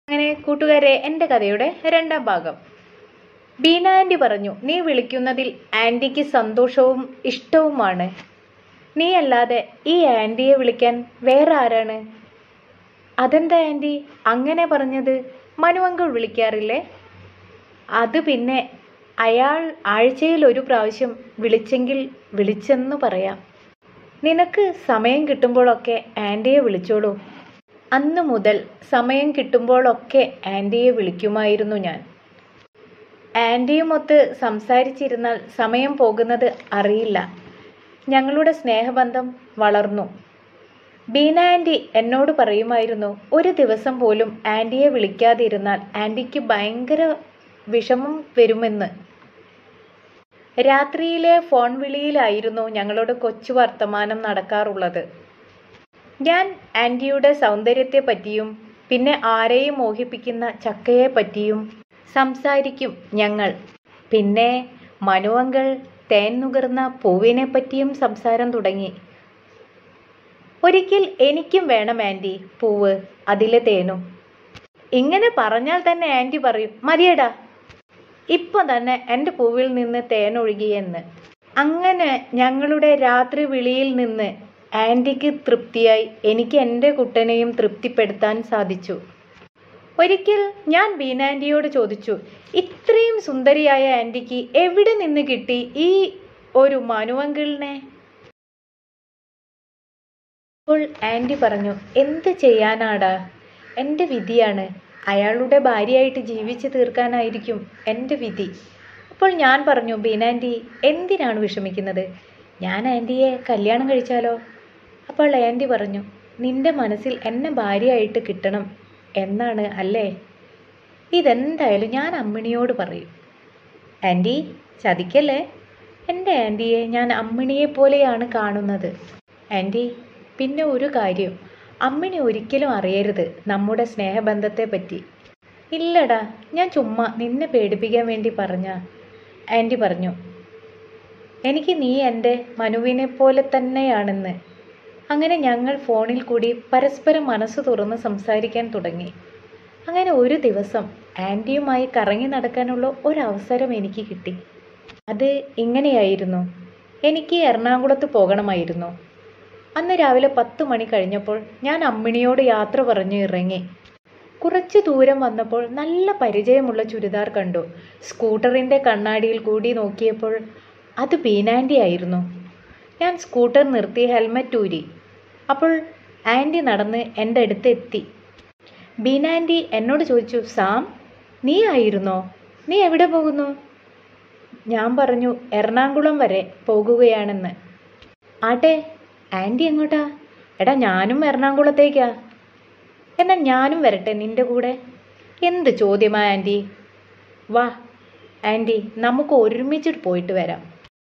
അങ്ങനെ കൂട്ടുകാരെ എൻ്റെ കഥയുടെ രണ്ടാം ഭാഗം ബീന ആൻറ്റി പറഞ്ഞു നീ വിളിക്കുന്നതിൽ ആൻറ്റിക്ക് സന്തോഷവും ഇഷ്ടവുമാണ് നീ അല്ലാതെ ഈ ആൻറ്റിയെ വിളിക്കാൻ വേറെ ആരാണ് അതെന്താ ആൻറ്റി അങ്ങനെ പറഞ്ഞത് മനുവങ്കൾ വിളിക്കാറില്ലേ അത് പിന്നെ അയാൾ ആഴ്ചയിൽ ഒരു പ്രാവശ്യം വിളിച്ചെങ്കിൽ വിളിച്ചെന്ന് പറയാം നിനക്ക് സമയം കിട്ടുമ്പോഴൊക്കെ ആൻറ്റിയെ വിളിച്ചോളൂ അന്ന് മുതൽ സമയം കിട്ടുമ്പോഴൊക്കെ ആൻറ്റിയെ വിളിക്കുമായിരുന്നു ഞാൻ ആൻറ്റിയുമൊത്ത് സംസാരിച്ചിരുന്നാൽ സമയം പോകുന്നത് അറിയില്ല ഞങ്ങളുടെ സ്നേഹബന്ധം വളർന്നു ബീന ആൻറ്റി എന്നോട് പറയുമായിരുന്നു ഒരു ദിവസം പോലും ആൻറ്റിയെ വിളിക്കാതിരുന്നാൽ ആൻറ്റിക്ക് ഭയങ്കര വിഷമം വരുമെന്ന് രാത്രിയിലെ ഫോൺ വിളിയിലായിരുന്നു ഞങ്ങളുടെ കൊച്ചു വർത്തമാനം നടക്കാറുള്ളത് ഞാൻ ആൻറ്റിയുടെ സൗന്ദര്യത്തെ പറ്റിയും പിന്നെ ആരെയും മോഹിപ്പിക്കുന്ന ചക്കയെ പറ്റിയും സംസാരിക്കും ഞങ്ങൾ പിന്നെ മനുവങ്കൾ തേൻ നുകർന്ന പൂവിനെ പറ്റിയും സംസാരം തുടങ്ങി ഒരിക്കൽ എനിക്കും വേണം ആൻറ്റി പൂവ് അതിലെ തേനും ഇങ്ങനെ പറഞ്ഞാൽ തന്നെ ആൻറ്റി പറയും മതിയടാ ഇപ്പൊ തന്നെ എൻ്റെ പൂവിൽ നിന്ന് തേനൊഴുകിയെന്ന് അങ്ങനെ ഞങ്ങളുടെ രാത്രി വിളിയിൽ നിന്ന് ആൻറ്റിക്ക് തൃപ്തിയായി എനിക്ക് എൻ്റെ കുട്ടനെയും തൃപ്തിപ്പെടുത്താൻ സാധിച്ചു ഒരിക്കൽ ഞാൻ ബീന ആൻറ്റിയോട് ചോദിച്ചു ഇത്രയും സുന്ദരിയായ ആൻറ്റിക്ക് എവിടെ നിന്ന് കിട്ടി ഈ ഒരു മനുവങ്കിളിനെ അപ്പോൾ ആൻറ്റി പറഞ്ഞു എന്ത് ചെയ്യാനാടാ എൻ്റെ വിധിയാണ് അയാളുടെ ഭാര്യയായിട്ട് ജീവിച്ചു തീർക്കാനായിരിക്കും എൻ്റെ വിധി അപ്പോൾ ഞാൻ പറഞ്ഞു ബീനാൻറ്റി എന്തിനാണ് വിഷമിക്കുന്നത് ഞാൻ ആൻറ്റിയെ കല്യാണം കഴിച്ചാലോ അപ്പോൾ ആൻറ്റി പറഞ്ഞു നിന്റെ മനസ്സിൽ എന്നെ ഭാര്യയായിട്ട് കിട്ടണം എന്നാണ് അല്ലേ ഇതെന്തായാലും ഞാൻ അമ്മിണിയോട് പറയും ആൻറ്റി ചതിക്കല്ലേ എൻ്റെ ആൻറ്റിയെ ഞാൻ അമ്മിണിയെ പോലെയാണ് കാണുന്നത് ആൻറ്റി പിന്നെ ഒരു കാര്യം അമ്മിണി ഒരിക്കലും അറിയരുത് നമ്മുടെ സ്നേഹബന്ധത്തെ പറ്റി ഇല്ലടാ ഞാൻ ചുമ്മാ നിന്നെ പേടിപ്പിക്കാൻ വേണ്ടി പറഞ്ഞ ആൻറ്റി പറഞ്ഞു എനിക്ക് നീ എൻ്റെ മനുവിനെ പോലെ തന്നെയാണെന്ന് അങ്ങനെ ഞങ്ങൾ ഫോണിൽ കൂടി പരസ്പരം മനസ്സ് തുറന്ന് സംസാരിക്കാൻ തുടങ്ങി അങ്ങനെ ഒരു ദിവസം ആൻറ്റിയുമായി കറങ്ങി നടക്കാനുള്ള ഒരവസരം എനിക്ക് കിട്ടി അത് ഇങ്ങനെയായിരുന്നു എനിക്ക് എറണാകുളത്ത് പോകണമായിരുന്നു അന്ന് രാവിലെ പത്ത് മണി കഴിഞ്ഞപ്പോൾ ഞാൻ അമ്മിണിയോട് യാത്ര പറഞ്ഞു ഇറങ്ങി കുറച്ച് ദൂരം വന്നപ്പോൾ നല്ല പരിചയമുള്ള ചുരിദാർ കണ്ടു സ്കൂട്ടറിൻ്റെ കണ്ണാടിയിൽ കൂടി നോക്കിയപ്പോൾ അത് ബീനാൻറ്റി ആയിരുന്നു ഞാൻ സ്കൂട്ടർ നിർത്തി ഹെൽമറ്റ് ഊരി അപ്പോൾ ആൻറ്റി നടന്ന് എൻ്റെ അടുത്ത് എത്തി ബീനാൻറ്റി എന്നോട് ചോദിച്ചു സാം നീ ആയിരുന്നോ നീ എവിടെ പോകുന്നു ഞാൻ പറഞ്ഞു എറണാകുളം വരെ പോകുകയാണെന്ന് ആട്ടെ ആൻറ്റി എങ്ങോട്ടാ എടാ ഞാനും എറണാകുളത്തേക്കാ എന്നാൽ ഞാനും വരട്ടെ നിന്റെ കൂടെ എന്ത് ചോദ്യമാ ആൻറ്റി വാ ആൻറ്റി നമുക്ക് ഒരുമിച്ചിട്ട് പോയിട്ട് വരാം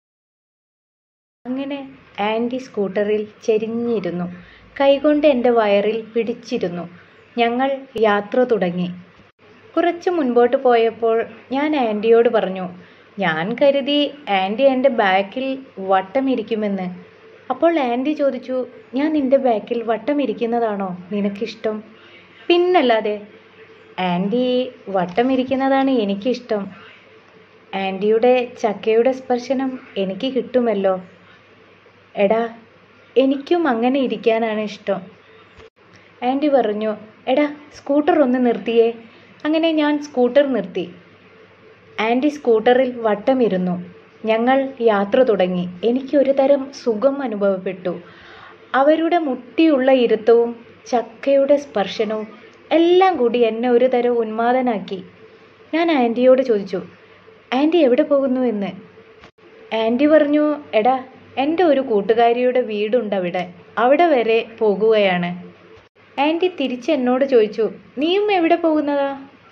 അങ്ങനെ ആൻറ്റി സ്കൂട്ടറിൽ ചെരിഞ്ഞിരുന്നു കൈകൊണ്ട് എൻ്റെ വയറിൽ പിടിച്ചിരുന്നു ഞങ്ങൾ യാത്ര തുടങ്ങി കുറച്ച് മുൻപോട്ട് പോയപ്പോൾ ഞാൻ ആൻറ്റിയോട് പറഞ്ഞു ഞാൻ കരുതി ആൻറ്റി എൻ്റെ ബാക്കിൽ വട്ടമിരിക്കുമെന്ന് അപ്പോൾ ആൻറ്റി ചോദിച്ചു ഞാൻ നിൻ്റെ ബാക്കിൽ വട്ടമിരിക്കുന്നതാണോ നിനക്കിഷ്ടം പിന്നല്ലാതെ ആൻറ്റി വട്ടമിരിക്കുന്നതാണ് എനിക്കിഷ്ടം ആൻറ്റിയുടെ ചക്കയുടെ സ്പർശനം എനിക്ക് കിട്ടുമല്ലോ എടാ എനിക്കും അങ്ങനെ ഇരിക്കാനാണ് ഇഷ്ടം ആൻറ്റി പറഞ്ഞു എടാ സ്കൂട്ടർ ഒന്ന് നിർത്തിയേ അങ്ങനെ ഞാൻ സ്കൂട്ടർ നിർത്തി ആൻറ്റി സ്കൂട്ടറിൽ വട്ടമിരുന്നു ഞങ്ങൾ യാത്ര തുടങ്ങി എനിക്ക് ഒരു തരം സുഖം അനുഭവപ്പെട്ടു അവരുടെ മുട്ടിയുള്ള ഇരുത്തവും ചക്കയുടെ സ്പർശനവും എല്ലാം കൂടി എന്നെ ഒരു തരം ഉന്മാദനാക്കി ഞാൻ ആൻറ്റിയോട് ചോദിച്ചു ആൻറ്റി എവിടെ പോകുന്നു എന്ന് ആൻറ്റി പറഞ്ഞു എടാ എൻ്റെ ഒരു കൂട്ടുകാരിയുടെ വീടുണ്ട് അവിടെ അവിടെ വരെ പോകുകയാണ് ആൻറ്റി തിരിച്ച് എന്നോട് ചോദിച്ചു നീയും എവിടെ പോകുന്നതാ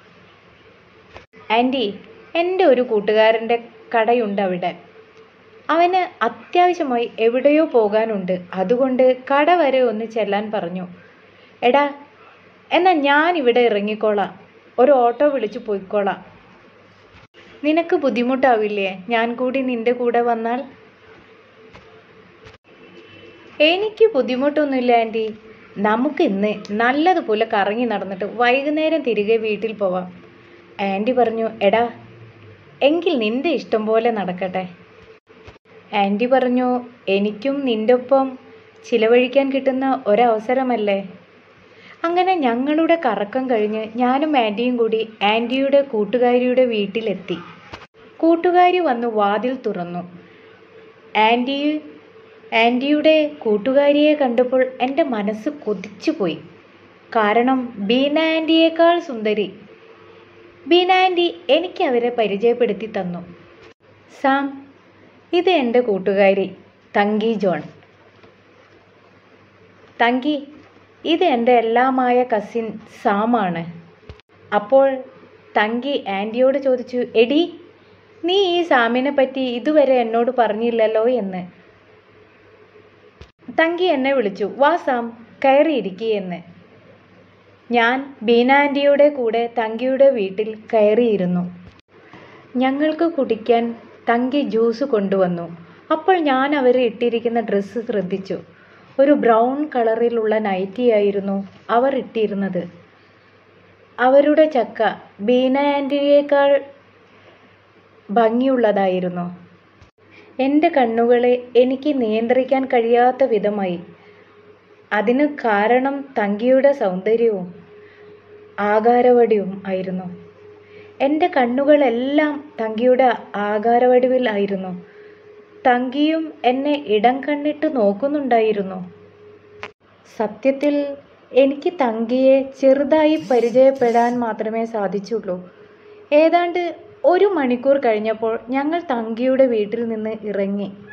ആൻറ്റി എൻ്റെ ഒരു കൂട്ടുകാരൻ്റെ കടയുണ്ട് അവിടെ അവന് അത്യാവശ്യമായി എവിടെയോ പോകാനുണ്ട് അതുകൊണ്ട് കട വരെ ഒന്ന് ചെല്ലാൻ പറഞ്ഞു എടാ എന്നാൽ ഞാൻ ഇവിടെ ഇറങ്ങിക്കോളാം ഒരു ഓട്ടോ വിളിച്ചു പോയിക്കോളാം നിനക്ക് ബുദ്ധിമുട്ടാവില്ലേ ഞാൻ കൂടി നിന്റെ കൂടെ വന്നാൽ എനിക്ക് ബുദ്ധിമുട്ടൊന്നുമില്ല ആൻറ്റി നമുക്ക് ഇന്ന് നല്ലതുപോലെ കറങ്ങി നടന്നിട്ട് വൈകുന്നേരം തിരികെ വീട്ടിൽ പോവാം ആൻറ്റി പറഞ്ഞു എടാ എങ്കിൽ നിന്റെ ഇഷ്ടം പോലെ നടക്കട്ടെ ആൻറ്റി പറഞ്ഞു എനിക്കും നിന്റെ ഒപ്പം ചിലവഴിക്കാൻ കിട്ടുന്ന ഒരവസരമല്ലേ അങ്ങനെ ഞങ്ങളുടെ കറക്കം കഴിഞ്ഞ് ഞാനും ആൻറ്റിയും കൂടി ആൻറ്റിയുടെ കൂട്ടുകാരിയുടെ വീട്ടിലെത്തി കൂട്ടുകാരി വന്ന് വാതിൽ തുറന്നു ആൻറ്റി ആൻറ്റിയുടെ കൂട്ടുകാരിയെ കണ്ടപ്പോൾ എൻ്റെ മനസ്സ് കൊതിച്ചുപോയി കാരണം ബീന ആൻറ്റിയേക്കാൾ സുന്ദരി ബീന ആൻറ്റി എനിക്ക് അവരെ പരിചയപ്പെടുത്തി തന്നു സാം ഇത് എൻ്റെ കൂട്ടുകാരി തങ്കി ജോൺ തങ്കി ഇത് എൻ്റെ എല്ലാമായ കസിൻ സാമാണ് അപ്പോൾ തങ്കി ആൻറ്റിയോട് ചോദിച്ചു എടി നീ ഈ സാമിനെ പറ്റി ഇതുവരെ എന്നോട് പറഞ്ഞില്ലല്ലോ എന്ന് തങ്കി എന്നെ വിളിച്ചു വാ സാം കയറിയിരിക്കുക എന്ന് ഞാൻ ബീന ആൻറ്റിയുടെ കൂടെ തങ്കിയുടെ വീട്ടിൽ കയറിയിരുന്നു ഞങ്ങൾക്ക് കുടിക്കാൻ തങ്കി ജ്യൂസ് കൊണ്ടുവന്നു അപ്പോൾ ഞാൻ അവർ ഇട്ടിരിക്കുന്ന ഡ്രസ്സ് ശ്രദ്ധിച്ചു ഒരു ബ്രൗൺ കളറിലുള്ള നൈറ്റിയായിരുന്നു അവർ ഇട്ടിരുന്നത് അവരുടെ ചക്ക ബീന ആൻറ്റിയേക്കാൾ ഭംഗിയുള്ളതായിരുന്നു എൻ്റെ കണ്ണുകളെ എനിക്ക് നിയന്ത്രിക്കാൻ കഴിയാത്ത വിധമായി അതിന് കാരണം തങ്കിയുടെ സൗന്ദര്യവും ആകാരവടിവും ആയിരുന്നു എൻ്റെ കണ്ണുകളെല്ലാം തങ്കിയുടെ ആകാരവടിവിലായിരുന്നു തങ്കിയും എന്നെ ഇടം കണ്ണിട്ട് നോക്കുന്നുണ്ടായിരുന്നു സത്യത്തിൽ എനിക്ക് തങ്കിയെ ചെറുതായി പരിചയപ്പെടാൻ മാത്രമേ സാധിച്ചുള്ളൂ ഏതാണ്ട് ഒരു മണിക്കൂർ കഴിഞ്ഞപ്പോൾ ഞങ്ങൾ തങ്കിയുടെ വീട്ടിൽ നിന്ന് ഇറങ്ങി